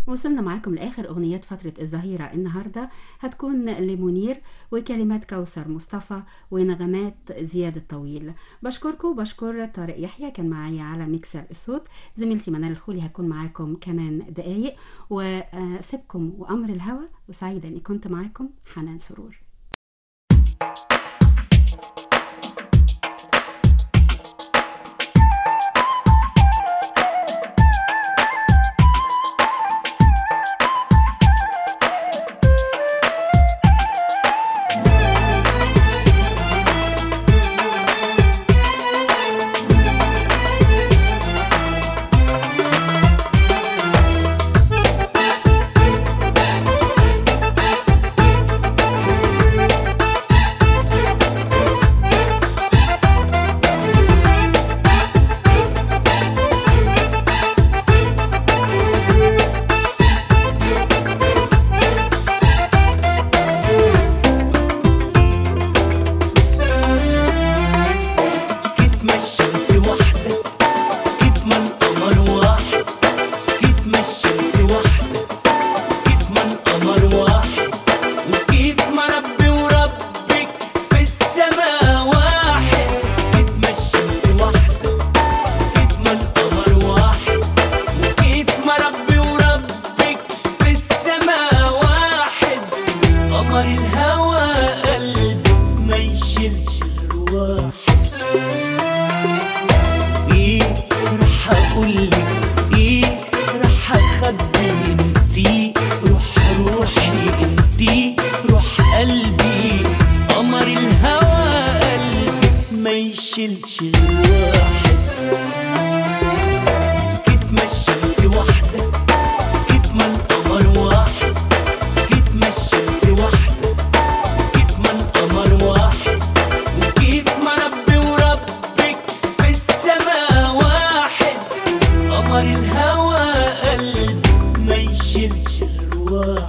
وصلنا معاكم لآخر أغنيات فترة الظهيرة النهاردة هتكون لمنير وكلمات كوثر مصطفى ونغمات زياد الطويل بشكركم وبشكر طارق يحيى كان معايا على ميكسر الصوت زميلتي منال الخولي هتكون معاكم كمان دقايق وسيبكم وأمر الهوى وسعيدة أني كنت معاكم حنان سرور كيف ما الشمس وحدة كيف ما القمر واحد كيف ما الشمس وحدة كيف ما القمر واحد وكيف ما ربي وربك في السماء واحد كيف ما الشمس وحدة كيف ما القمر واحد وكيف ما ربي وربك في السماء واحد قمر الهوى قلبي ما يشيلش الرواح ايه راح اقولك ايه راح اخبي انتي روح روحي انتي روح قلبي قمر الهوى قلبي ما يشيلش الواحد كيف ما الشمس واحدة كيف ما القمر واحد كيف ما الشمس واحدة كيف ما القمر واحد وكيف ما ربي وربك في السماء واحد قمر الهوى قلبي ما يشيلش الرواح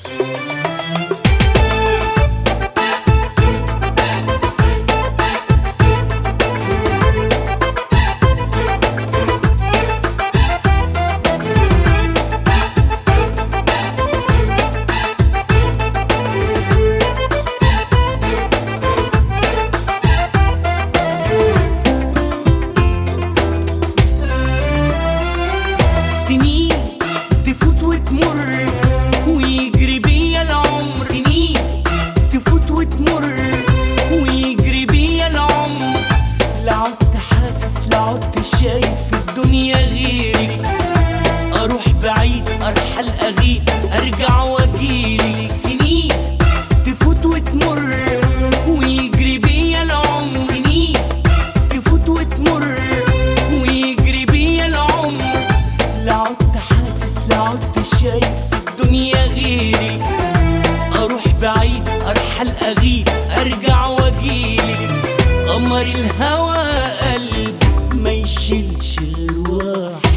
سنين تفوت وتمر ويجري بيا العمر سنين تفوت وتمر ويجري بيا العمر لا عدت حاسس لا عدت شايف في الدنيا غيرك اروح بعيد ارحل اغيب ارجع واجيلي سنين تفوت وتمر ويجري بيا العمر سنين تفوت وتمر ويجري بيا العمر لا عدت حاسس لا عدت شايف في الدنيا غيري اروح بعيد ارحل اغيب ارجع واجيلي قمر الهوى قلبي ما يشيلش الواحد